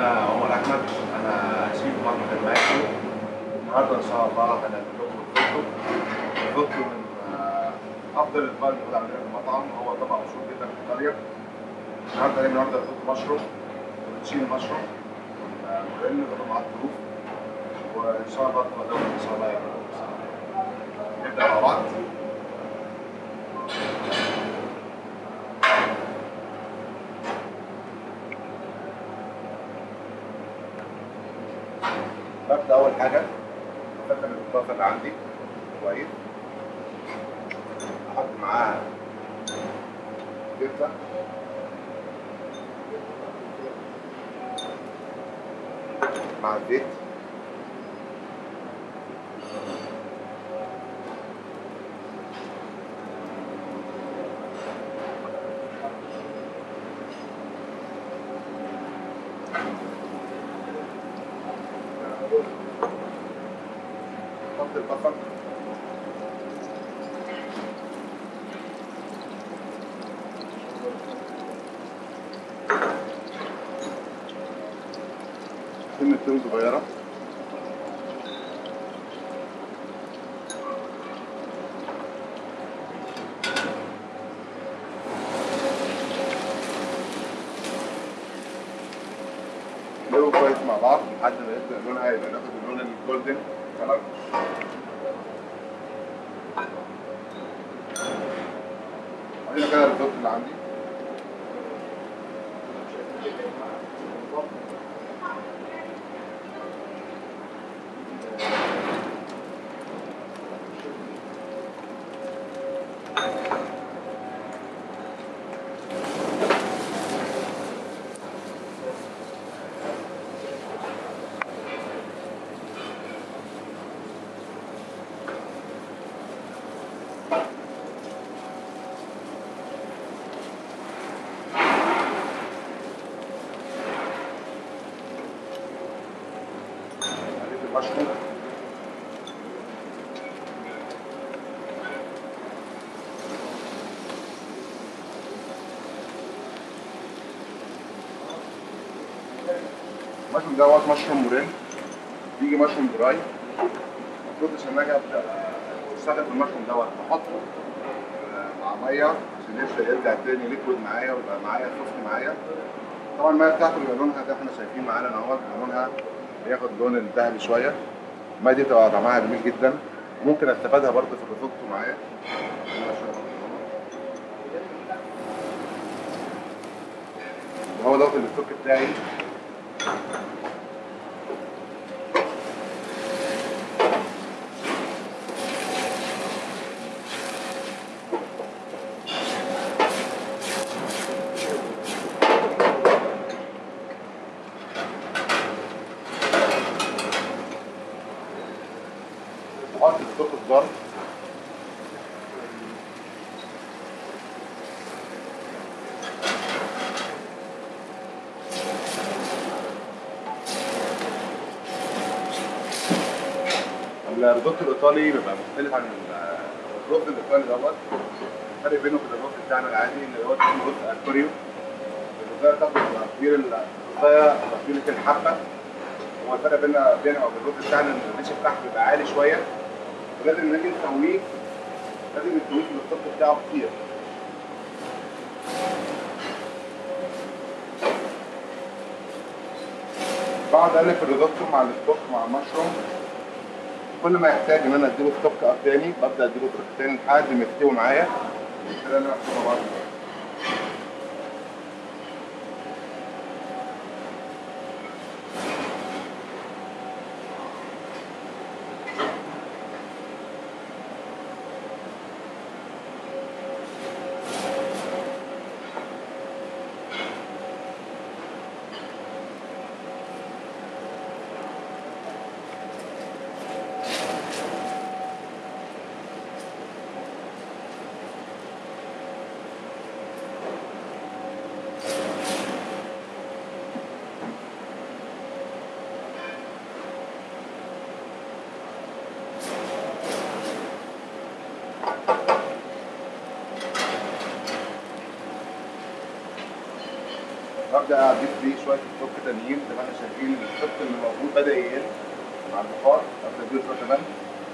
انا عمر احمد انا شيف مطبخ الماكو النهارده ان شاء الله هنعمل لكم الفوتو الفوتو من آه، افضل الاطباق اللي موجوده عندنا في المطعم هو طبق مشهور جدا في ايطاليا النهارده هنعمل النهارده الفوتو مشروم والتشين مشروم والموريل وطبعات ظروف وان شاء الله تبقى دوله ان شاء الله يا رب نبدا مع بعض ببدا اول حاجه بفتح الاضافه اللي عندي كويس احط معاها زبده مع الزيت احط البصل سنة توم صغيرة نقلبهم كويس مع بعض لحد ما يبدأ لونها يبقى ناخد اللون الجولدن كلر هنا كده الريزوت اللي عندي هضيف المشروم المشروم دوت مشروم موريل بيجي مشروم دراي المفروض عشان اجي ابدا استخدم المشروم دوت بحطه آه، مع ميه عشان يبدا يرجع تاني ليكويد معايا ويبقى معايا سخن معايا طبعا الميه بتاعته بيبقى لونها ده احنا شايفين معانا ان هو بيبقى لونها بياخد اللون الذهبي شويه الميه دي بتبقى طعمها جميل جدا وممكن استفادها برضه في الريزوتو معايا هو دوت الستوك بتاعي بحط الستوك الضرب الريزوتو الايطالي بيبقى مختلف عن ال- الرز الايطالي دوت الفرق بينه وبين الرز بتاعنا العادي اللي هو اسمه رز الكوريو الرزايه بتاخد تطوير الرزايه تطويرة الحبه هو الفرق بيننا بينها وبين الرز بتاعنا ان الريش بتاعها بيبقى عالي شويه ولازم نيجي نسويه لازم نسويه في الصوت بتاعه كتير بقعد اقلب الريزوتو مع الستوك مع المشروم كل ما يحتاج ان انا اديله ستوك اب تاني ببدا اديله ستوك تاني لحد ما يستوي معايا كده انا هحطه بعض وابدا اضيف فيه شويه التوك تانيين زي ما احنا شايفين الخط اللي موجود بدا يقل مع البخار ابدا اديله شويه كمان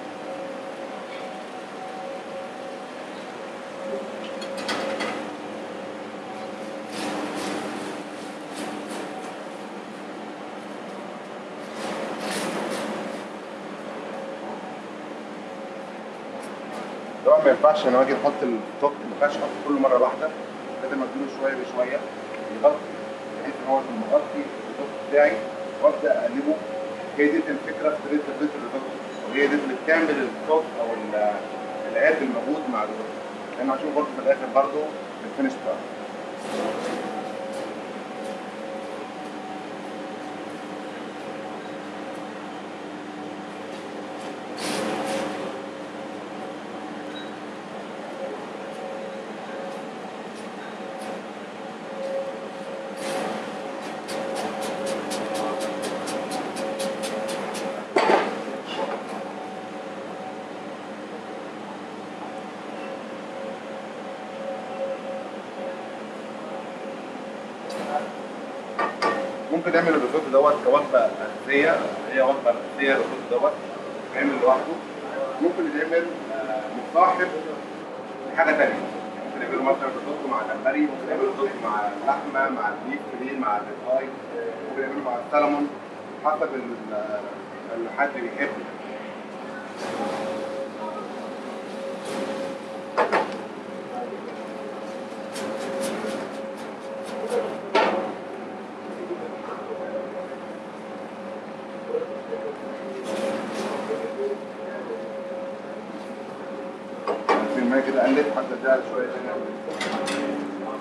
طبعا ما ينفعش انا اجي احط التوك ما ينفعش احط كله مره واحده لازم اديله شويه بشويه يغطي بحيث ان هو يكون مغطي التوك بتاعي وابدا اقلبه هي دي الفكره في طريقه تبريد الريزوتو وهي دي اللي بتعمل التوك او ال- العيار الموجود مع الريزوتو لان هشوف برضه في الاخر برضه الفينش بتاعه ممكن نعمل الريزوتو دوت كوجبه اساسيه هي وجبه اساسيه الريزوتو دوت يتعمل لوحده ممكن يتعمل آه، متصاحب لحاجه ثانيه ممكن يعملوا مثلا ريزوتو مع جمبري ممكن يعملوا ريزوتو مع اللحمه مع البيف فيليه مع الريب اي ممكن يعملوا مع السلمون حسب ال- اللي حد بيحب في الماء كده قلت حتى ده شويه تاني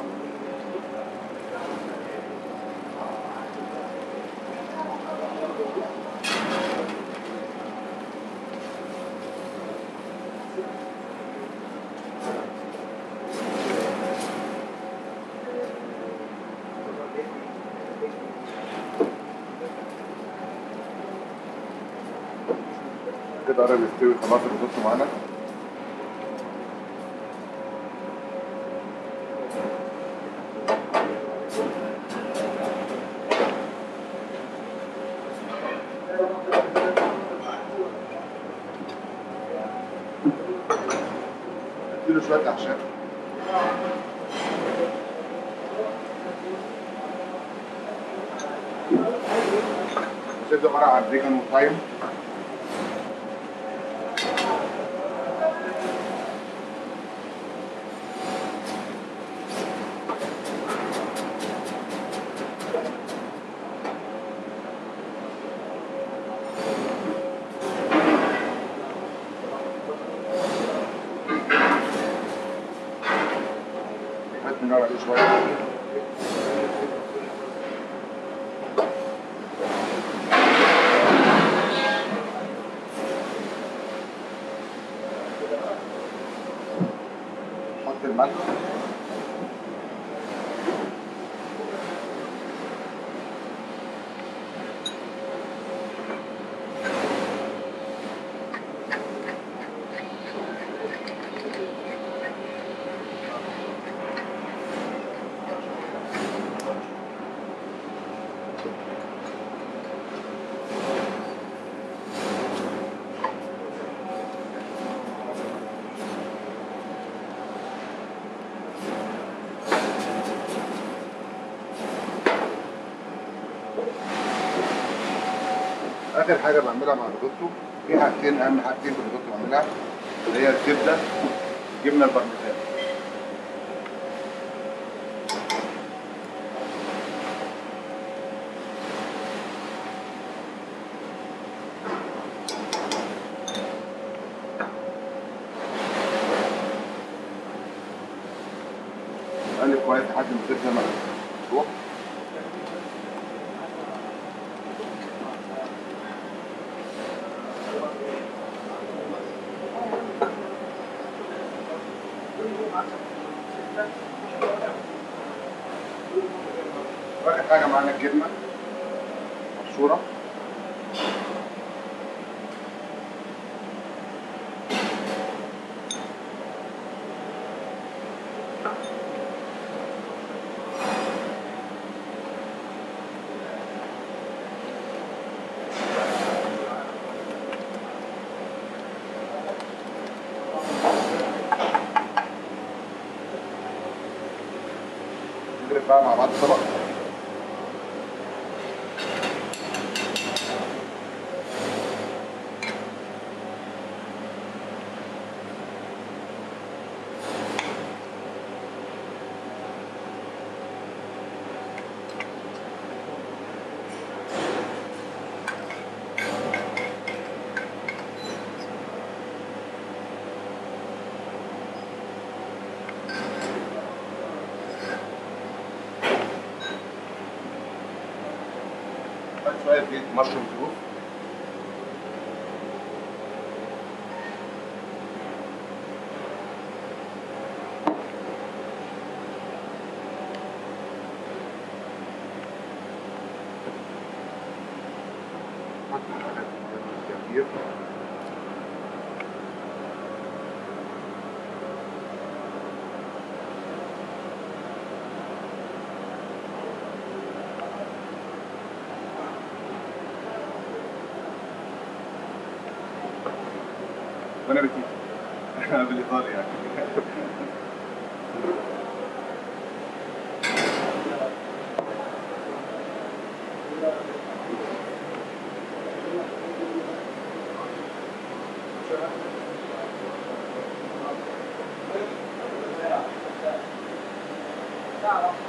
كده قرب يستوي خلاص الريزوتو معانا اديله شويه اعشاب الشيف ده عباره عن ريجن وتايم هات من النار عليه شويه حط الملح اخر حاجه بعملها مع الريزوتو في حاجتين اهم حاجتين في الريزوتو بعملها اللي هي الزبده الجبنه البارميزان قلب كويس لحد ما الزبده ما تروح واخر حاجه معانا الجبنه مبشوره بقى مع بعض الطبق حط شويه زيت مشروم توف حط حاجات كتير وانا بتيجي بالايطالي يعني Ciao.